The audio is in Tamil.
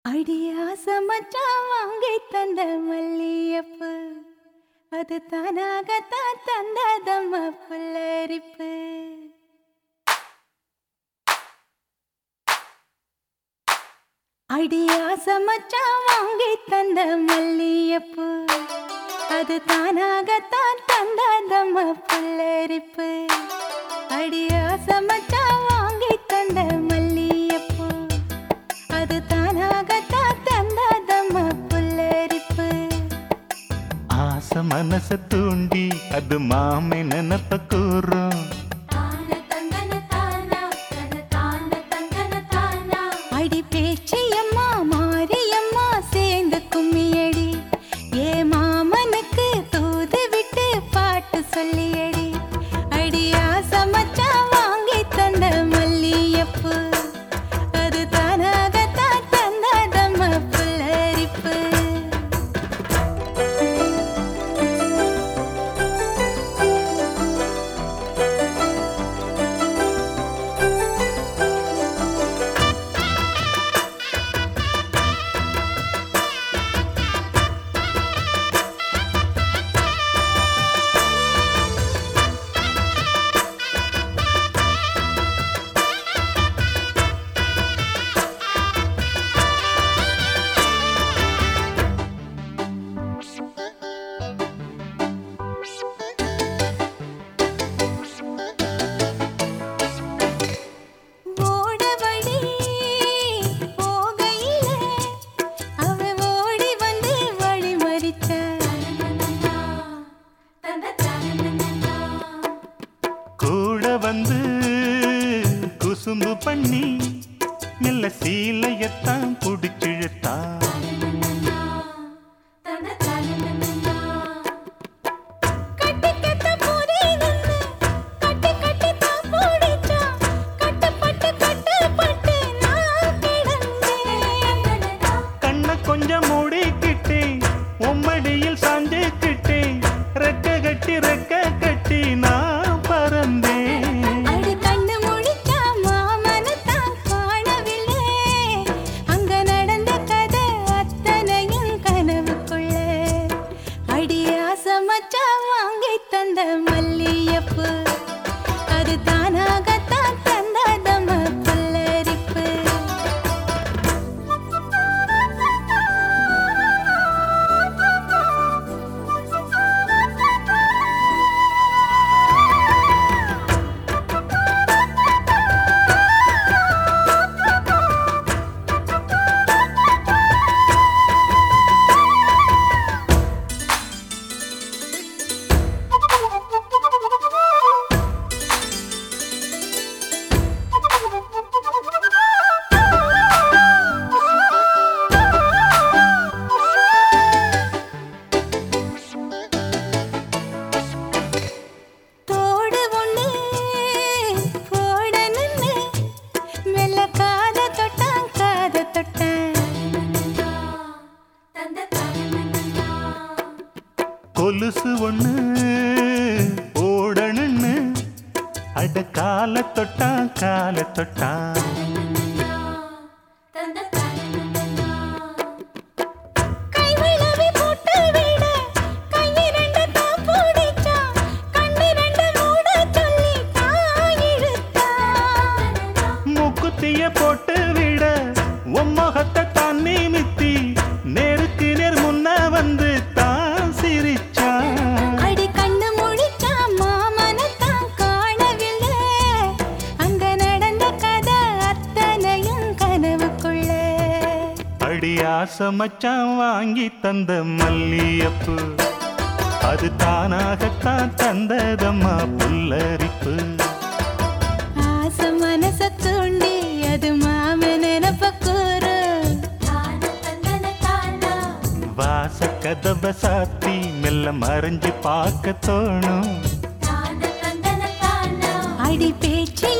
அடியா சமச்சா வாங்கி தந்த மல்லியப்பு அது தானாகத்தான் தந்ததம்ம புல்லரிப்பு அடியா சமச்சா வாங்கி தந்த மல்லியப்பு அது தானாகத்தான் தந்ததம்ம புல்லரிப்பு அடியா சமச்சா வாங்கி தந்த மல்லியப்பு அது தானாகத்தான் தந்ததம்ம புல்லரிப்பு ஆசை மனச தூண்டி அது மாமை நினப்ப கூறும் அடி பேச்சியம்மா மாரியம்மா சேர்ந்து கும்மியடி ஏ மாமனுக்கு தூது விட்டு பாட்டு சொல்லியடி அடியா சமச்சா வாங்கி தந்த மல்லியப்பு அது தானாகத்தான் தந்ததம்ம புல்லரிப்பு ஓடவழி போகையில அவ ஓடி வந்து வழி மறிச்ச கூட வந்து குசும்பு பண்ணி மெல்ல சீலையத்தான் புடிச்சிழுத்தா கட்டிக்கத்த போதே நின்னு கட்டி கட்டி தான் போடிச்சா கட்டுப்பட்டு கட்டுப்பட்டு நான் கிடந்தேன் கண்ண கொஞ்சம் மூடிக்கிட்டே உம்மடியில் சாஞ்சுக்கிட்டே ரெக்க கட்டி ரெக்க கட்டி நான் பறந்தேன் அடி கண்ணு முழிச்சா மாமனத்தான் காணவில்லை அங்க நடந்த கதை அத்தனையும் கனவுக்குள்ள அடியா சமச்சா வாங்கி தந்த மல்லியப்பு அது தானாகத்தான் தந்ததம்ம புல்லரிப்பு தோடு ஒண்ணு போட நின்னு மெல்ல காத தொட்டான் காத தொட்டான் கொலுசு ஒண்ணு ஓடணுன்னு அட கால தொட்டா கால தொட்டா கை விளவி போட்டு விட கையிரண்டு தான் பிடிச்சா கண்ணிரண்டு மூட சொல்லி தான் இழுத்தான் மூக்குத்திய போட்டு விட உம்மகத்தை தான் நிமித்தி நேருக்கு நேர் முன்ன வந்து தான் சிரிச்சா அடி கண்ணு முழிச்சா மாமனத்தான் காணவில்லை அங்க நடந்த கதை அத்தனையும் கனவுக்குள்ள அடி ஆசை மச்சான் வாங்கி தந்த மல்லியப்பு அது தானாகத்தான் தந்ததம்மா புல்லரிப்பு ஆசை மனச தூண்டி அது மாம நினப்ப கூறு வாச கதவை சாத்தி மெல்ல மறைஞ்சு பார்க்க தோணும் அடி பேச்சு